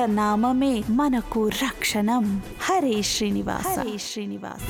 నామమే మనకు రక్షణం హరే శ్రీనివాస హరే శ్రీనివాస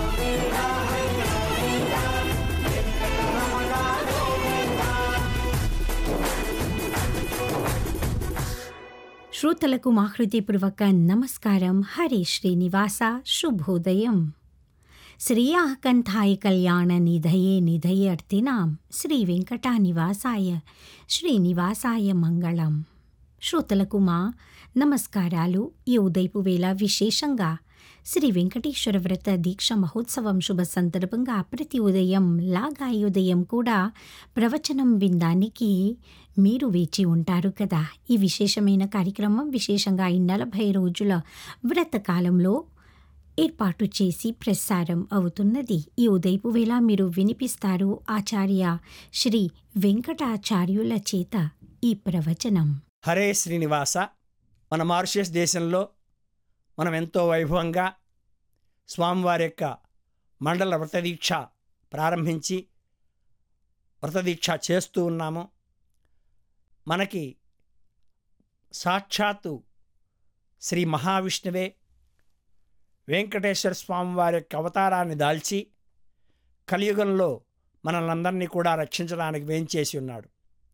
శ్రోతలకు మా హృదయపూర్వక నమస్కారం హరే శ్రీనివాస శుభోదయం శ్రీయాకంఠాయ కళ్యాణ నిధయే నిధయేర్తినాం శ్రీ వెంకటానివాసాయ శ్రీనివాసాయ మంగళం శ్రోతలకు మా నమస్కారాలు ఈ ఉదయపు వేళ విశేషంగా శ్రీ వెంకటేశ్వర వ్రత దీక్ష మహోత్సవం శుభ సందర్భంగా ప్రతి ఉదయం లాగా ఈ ఉదయం కూడా ప్రవచనం వినడానికి మీరు వేచి ఉంటారు కదా ఈ విశేషమైన కార్యక్రమం విశేషంగా ఈ నలభై రోజుల వ్రత కాలంలో ఏర్పాటు చేసి ప్రసారం అవుతున్నది ఈ ఉదయపు వేళ మీరు వినిపిస్తారు ఆచార్య శ్రీ వెంకటాచార్యుల చేత ఈ ప్రవచనం హరే శ్రీనివాస మన మారిషస్ దేశంలో మనం ఎంతో వైభవంగా స్వామివారి యొక్క మండల వ్రతదీక్ష ప్రారంభించి వ్రతదీక్ష చేస్తూ ఉన్నాము మనకి సాక్షాత్తు శ్రీ మహావిష్ణువే వెంకటేశ్వర స్వామివారి యొక్క అవతారాన్ని దాల్చి కలియుగంలో మనల్నందరినీ కూడా రక్షించడానికి వేంచేసి ఉన్నాడు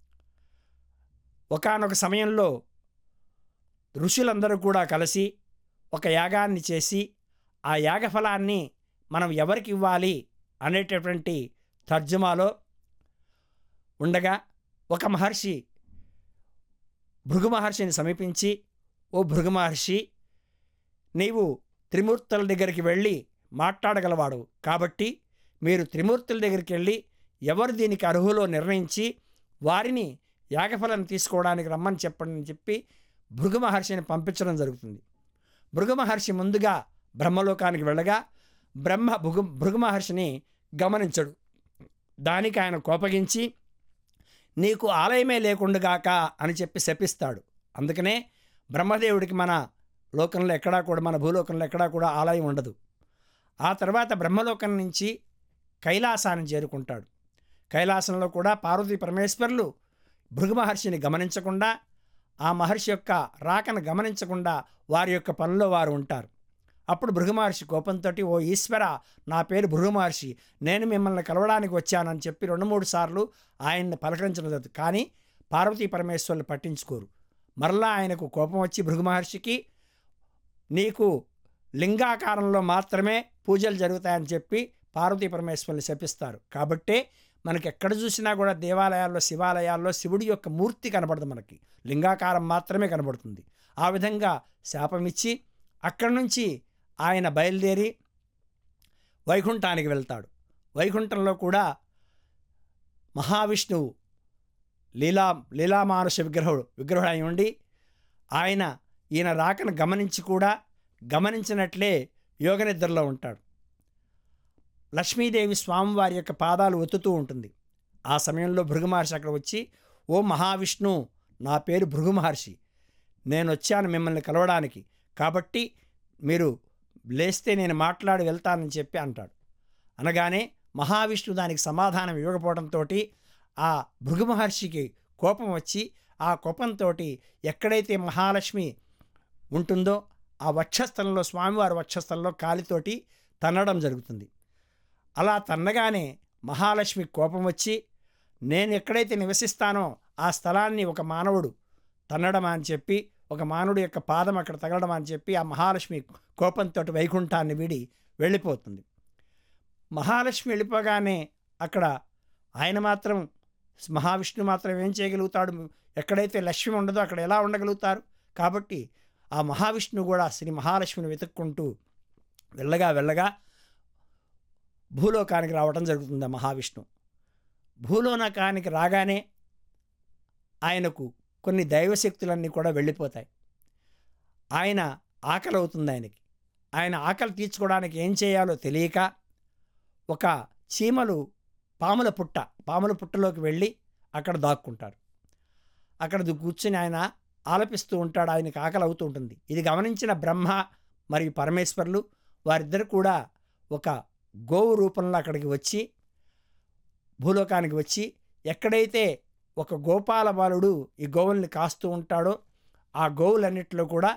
ఒకానొక సమయంలో ఋషులందరూ కూడా కలిసి ఒక యాగాన్ని చేసి ఆ యాగఫలాన్ని మనం ఎవరికి ఇవ్వాలి అనేటటువంటి తర్జుమాలో ఉండగా ఒక మహర్షి భృగు మహర్షిని సమీపించి ఓ భృగు మహర్షి నీవు త్రిమూర్తుల దగ్గరికి వెళ్ళి మాట్లాడగలవాడు కాబట్టి మీరు త్రిమూర్తుల దగ్గరికి వెళ్ళి ఎవరు దీనికి అర్హులో నిర్ణయించి వారిని యాగఫలం తీసుకోవడానికి రమ్మని చెప్పండి అని చెప్పి భృగు మహర్షిని పంపించడం జరుగుతుంది భృగు మహర్షి ముందుగా బ్రహ్మలోకానికి వెళ్ళగా బ్రహ్మ భృగు భృగు మహర్షిని గమనించడు దానికి ఆయన కోపగించి నీకు ఆలయమే లేకుండాగాక అని చెప్పి శపిస్తాడు అందుకనే బ్రహ్మదేవుడికి మన లోకంలో ఎక్కడా కూడా మన భూలోకంలో ఎక్కడా కూడా ఆలయం ఉండదు ఆ తర్వాత బ్రహ్మలోకం నుంచి కైలాసాన్ని చేరుకుంటాడు కైలాసంలో కూడా పార్వతీ పరమేశ్వరులు భృగు మహర్షిని గమనించకుండా ఆ మహర్షి యొక్క రాకను గమనించకుండా వారి యొక్క పనిలో వారు ఉంటారు అప్పుడు భృగు మహర్షి కోపంతో ఓ ఈశ్వర నా పేరు భృగు మహర్షి నేను మిమ్మల్ని కలవడానికి వచ్చానని చెప్పి రెండు మూడు సార్లు ఆయన్ని పలకరించడం జరుగుతుంది కానీ పార్వతీ పరమేశ్వరులు పట్టించుకోరు మరలా ఆయనకు కోపం వచ్చి భృగు మహర్షికి నీకు లింగాకారంలో మాత్రమే పూజలు జరుగుతాయని చెప్పి పార్వతీ పరమేశ్వరులు శపిస్తారు కాబట్టే మనకి ఎక్కడ చూసినా కూడా దేవాలయాల్లో శివాలయాల్లో శివుడి యొక్క మూర్తి కనబడదు మనకి లింగాకారం మాత్రమే కనబడుతుంది ఆ విధంగా శాపమిచ్చి అక్కడి నుంచి ఆయన బయలుదేరి వైకుంఠానికి వెళ్తాడు వైకుంఠంలో కూడా మహావిష్ణువు లీలా లీలామానుష విగ్రహుడు విగ్రహుడు అయి ఉండి ఆయన ఈయన రాకను గమనించి కూడా గమనించినట్లే యోగనిద్రలో ఉంటాడు లక్ష్మీదేవి స్వామివారి యొక్క పాదాలు ఒత్తుతూ ఉంటుంది ఆ సమయంలో భృగు మహర్షి అక్కడ వచ్చి ఓ మహావిష్ణు నా పేరు భృగు మహర్షి నేను వచ్చాను మిమ్మల్ని కలవడానికి కాబట్టి మీరు లేస్తే నేను మాట్లాడి వెళ్తానని చెప్పి అంటాడు అనగానే మహావిష్ణు దానికి సమాధానం ఇవ్వకపోవడంతో ఆ భృగు మహర్షికి కోపం వచ్చి ఆ కోపంతో ఎక్కడైతే మహాలక్ష్మి ఉంటుందో ఆ వక్షస్థలంలో స్వామివారి వక్షస్థలంలో కాలితోటి తన్నడం జరుగుతుంది అలా తన్నగానే మహాలక్ష్మి కోపం వచ్చి నేను ఎక్కడైతే నివసిస్తానో ఆ స్థలాన్ని ఒక మానవుడు తన్నడం అని చెప్పి ఒక మానవుడి యొక్క పాదం అక్కడ తగలడం అని చెప్పి ఆ మహాలక్ష్మి కోపంతో వైకుంఠాన్ని విడి వెళ్ళిపోతుంది మహాలక్ష్మి వెళ్ళిపోగానే అక్కడ ఆయన మాత్రం మహావిష్ణు మాత్రం ఏం చేయగలుగుతాడు ఎక్కడైతే లక్ష్మి ఉండదో అక్కడ ఎలా ఉండగలుగుతారు కాబట్టి ఆ మహావిష్ణువు కూడా శ్రీ మహాలక్ష్మిని వెతుక్కుంటూ వెళ్ళగా వెళ్ళగా భూలోకానికి రావడం జరుగుతుంది ఆ మహావిష్ణు భూలోకానికి రాగానే ఆయనకు కొన్ని దైవశక్తులన్నీ కూడా వెళ్ళిపోతాయి ఆయన ఆకలి అవుతుంది ఆయనకి ఆయన ఆకలి తీర్చుకోవడానికి ఏం చేయాలో తెలియక ఒక చీమలు పాముల పుట్ట పాముల పుట్టలోకి వెళ్ళి అక్కడ దాక్కుంటారు అక్కడ దు- కూర్చుని ఆయన ఆలపిస్తూ ఉంటాడు ఆయనకి ఆకలి అవుతూ ఉంటుంది ఇది గమనించిన బ్రహ్మ మరియు పరమేశ్వరులు వారిద్దరు కూడా ఒక గోవు రూపంలో అక్కడికి వచ్చి భూలోకానికి వచ్చి ఎక్కడైతే ఒక గోపాల బాలుడు ఈ గోవుల్ని కాస్తూ ఉంటాడో ఆ గోవులన్నిటిలో కూడా